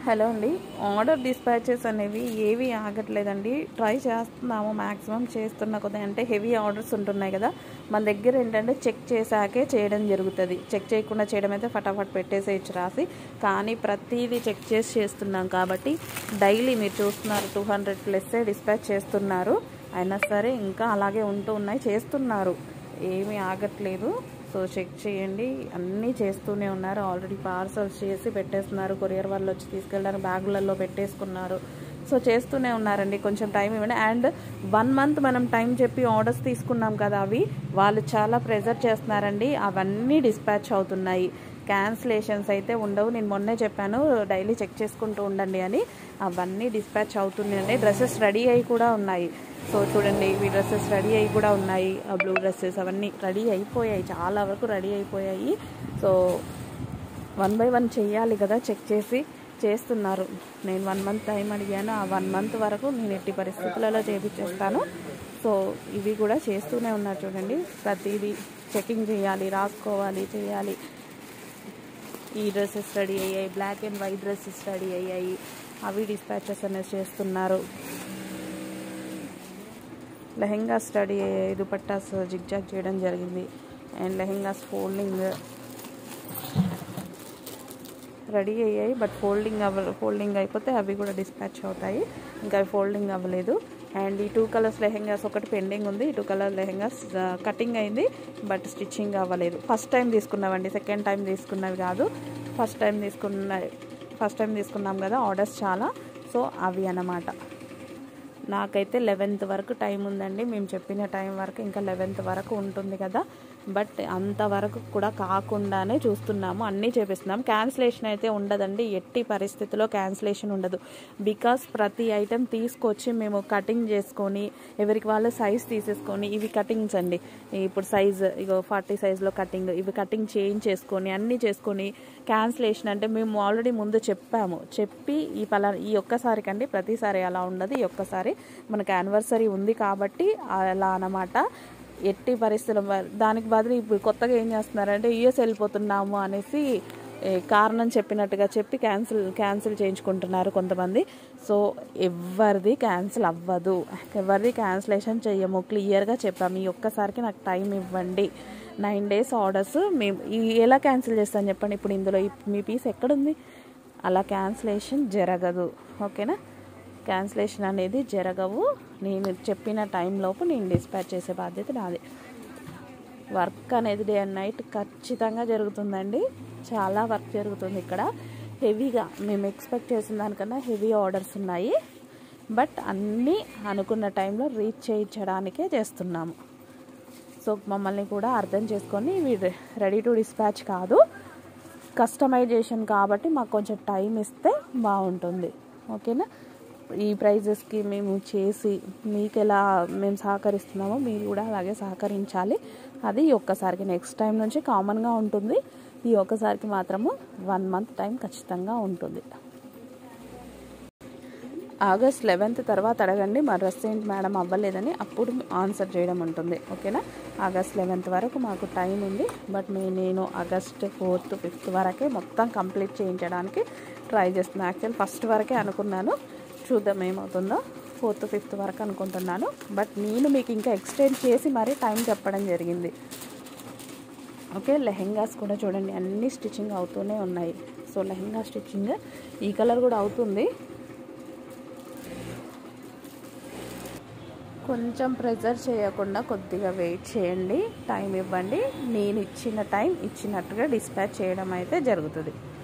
hello అండి order dispatches అనేవి ఏవి ఆగట్లేదండి ట్రై చేస్తున్నాము మ్యాక్సిమం చేస్తున్న కొద్ది అంటే హెవీ ఆర్డర్స్ ఉంటున్నాయి కదా మన దగ్గర ఏంటంటే చెక్ చేశాకే చేయడం జరుగుతుంది చెక్ చేయకుండా చేయడం అయితే ఫటాఫట్ పెట్టేసేయచ్చు రాసి కానీ ప్రతిదీ చెక్ చేసి చేస్తున్నాం కాబట్టి డైలీ మీరు చూస్తున్నారు టూ హండ్రెడ్ ప్లస్సే డిస్పాచ్ చేస్తున్నారు అయినా సరే ఇంకా అలాగే ఉంటూ ఉన్నాయి చేస్తున్నారు ఏమీ ఆగట్లేదు సో చెక్ చేయండి అన్నీ చేస్తూనే ఉన్నారు ఆల్రెడీ పార్సల్స్ చేసి పెట్టేస్తున్నారు కొరియర్ వాళ్ళు వచ్చి తీసుకెళ్ళడానికి బ్యాగులలో పెట్టేసుకున్నారు సో చేస్తూనే ఉన్నారండి కొంచెం టైం ఇవ్వండి అండ్ వన్ మంత్ మనం టైం చెప్పి ఆర్డర్స్ తీసుకున్నాం కదా అవి వాళ్ళు చాలా ప్రెజర్ చేస్తున్నారండి అవన్నీ డిస్పాచ్ అవుతున్నాయి క్యాన్సిలేషన్స్ అయితే ఉండవు నేను మొన్నే చెప్పాను డైలీ చెక్ చేసుకుంటూ ఉండండి అని అవన్నీ డిస్పాచ్ అవుతున్నాయండి డ్రెస్సెస్ రెడీ అయి కూడా ఉన్నాయి సో చూడండి ఇవి డ్రెస్సెస్ రెడీ అయి కూడా ఉన్నాయి ఆ బ్లూ డ్రెస్సెస్ అవన్నీ రెడీ అయిపోయాయి చాలా వరకు రెడీ అయిపోయాయి సో వన్ బై వన్ చెయ్యాలి కదా చెక్ చేసి చేస్తున్నారు నేను వన్ మంత్ టైం అడిగాను ఆ వన్ మంత్ వరకు నేను ఎట్టి పరిస్థితులలో చేపించేస్తాను సో ఇవి కూడా చేస్తూనే ఉన్నారు చూడండి ప్రతిదీ చెకింగ్ చేయాలి రాసుకోవాలి చేయాలి ఈ డ్రెస్సెస్ రెడీ అయ్యాయి black and white dresses ready అయ్యాయి అవి డిస్పాచెస్ అనేది చేస్తున్నారు లెహెంగాస్ రెడీ అయ్యాయి దుపట్టాస్ జిగ్జాగ్ చేయడం జరిగింది అండ్ లెహెంగాస్ ఫోల్డింగ్ రెడీ అయ్యాయి బట్ ఫోల్డింగ్ అవ్వ ఫోల్డింగ్ అయిపోతే అవి కూడా డిస్పాచ్ అవుతాయి ఇంకా అవి ఫోల్డింగ్ అవ్వలేదు అండ్ ఈ టూ కలర్స్ లెహెంగాస్ ఒకటి పెండింగ్ ఉంది ఈ టూ కలర్ లెహెంగాస్ కటింగ్ అయింది బట్ స్టిచ్చింగ్ అవ్వలేదు ఫస్ట్ టైం తీసుకున్నామండి సెకండ్ టైం తీసుకున్నవి కాదు ఫస్ట్ టైం తీసుకున్న ఫస్ట్ టైం తీసుకున్నాం కదా ఆర్డర్స్ చాలా సో అవి అన్నమాట నాకైతే లెవెన్త్ వరకు టైం ఉందండి మేము చెప్పిన టైం వరకు ఇంకా లెవెన్త్ వరకు ఉంటుంది కదా బట్ అంతవరకు కూడా కాకుండానే చూస్తున్నాము అన్నీ చేపిస్తున్నాం క్యాన్సిలేషన్ అయితే ఉండదండి ఎట్టి పరిస్థితిలో క్యాన్సిలేషన్ ఉండదు బికాస్ ప్రతి ఐటెం తీసుకొచ్చి మేము కటింగ్ చేసుకొని ఎవరికి వాళ్ళ సైజ్ తీసేసుకొని ఇవి కటింగ్స్ అండి ఇప్పుడు సైజ్ ఇగో ఫార్టీ సైజ్లో కటింగ్ ఇవి కటింగ్ చేంజ్ చేసుకొని అన్నీ చేసుకొని క్యాన్సిలేషన్ అంటే మేము ఆల్రెడీ ముందు చెప్పాము చెప్పి ఈ పలా ఈ ఒక్కసారి కండి ప్రతిసారి అలా ఉండదు ఈ ఒక్కసారి మనకు యానివర్సరీ ఉంది కాబట్టి అలా అన్నమాట ఎట్టి పరిస్థితుల దానికి బదులు ఇప్పుడు కొత్తగా ఏం చేస్తున్నారంటే యూఎస్ వెళ్ళిపోతున్నాము అనేసి కారణం చెప్పినట్టుగా చెప్పి క్యాన్సిల్ క్యాన్సిల్ చేయించుకుంటున్నారు కొంతమంది సో ఎవరిది క్యాన్సిల్ అవ్వదు ఎవరిది క్యాన్సిలేషన్ చెయ్యము క్లియర్గా చెప్పాము ఈ ఒక్కసారికి నాకు టైం ఇవ్వండి నైన్ డేస్ ఆర్డర్స్ మేము ఎలా క్యాన్సిల్ చేస్తాను చెప్పండి ఇప్పుడు ఇందులో మీ పీస్ ఎక్కడుంది అలా క్యాన్సిలేషన్ జరగదు ఓకేనా క్యాన్సిలేషన్ అనేది జరగవు నేను చెప్పిన టైంలోపు నేను డిస్పాచ్ చేసే బాధ్యత నాది వర్క్ అనేది డే అండ్ నైట్ ఖచ్చితంగా జరుగుతుందండి చాలా వర్క్ జరుగుతుంది ఇక్కడ హెవీగా మేము ఎక్స్పెక్ట్ చేసిన దానికన్నా హెవీ ఆర్డర్స్ ఉన్నాయి బట్ అన్నీ అనుకున్న టైంలో రీచ్ చేయించడానికే చేస్తున్నాము సో మమ్మల్ని కూడా అర్థం చేసుకొని ఇవి రెడీ టు డిస్పాచ్ కాదు కస్టమైజేషన్ కాబట్టి మాకు కొంచెం టైం ఇస్తే బాగుంటుంది ఓకేనా ఈ ప్రైజెస్కి మేము చేసి మీకు ఎలా మేము సహకరిస్తున్నామో మీరు కూడా అలాగే సహకరించాలి అది ఒక్కసారికి నెక్స్ట్ టైం నుంచి కామన్గా ఉంటుంది ఈ ఒక్కసారికి మాత్రము వన్ మంత్ టైం ఖచ్చితంగా ఉంటుంది ఆగస్ట్ లెవెన్త్ తర్వాత అడగండి మా డ్రెస్ ఏంటి మేడం అవ్వలేదని అప్పుడు ఆన్సర్ చేయడం ఉంటుంది ఓకేనా ఆగస్ట్ లెవెన్త్ వరకు మాకు టైం ఉంది బట్ మే నేను ఆగస్ట్ ఫోర్త్ ఫిఫ్త్ వరకే మొత్తం కంప్లీట్ చేయించడానికి ట్రై చేస్తున్నాను యాక్చువల్ ఫస్ట్ వరకే అనుకున్నాను చూద్దాం ఏమవుతుందో ఫోర్త్ ఫిఫ్త్ వరకు అనుకుంటున్నాను బట్ నేను మీకు ఇంకా ఎక్స్టెండ్ చేసి మరీ టైం చెప్పడం జరిగింది ఓకే లెహెంగాస్ కూడా చూడండి అన్ని స్టిచ్చింగ్ అవుతూనే ఉన్నాయి సో లెహెంగా స్టిచ్చింగ్ ఈ కలర్ కూడా అవుతుంది కొంచెం ప్రెజర్ చేయకుండా కొద్దిగా వెయిట్ చేయండి టైం ఇవ్వండి నేను ఇచ్చిన టైం ఇచ్చినట్టుగా డిస్పాచ్ చేయడం అయితే జరుగుతుంది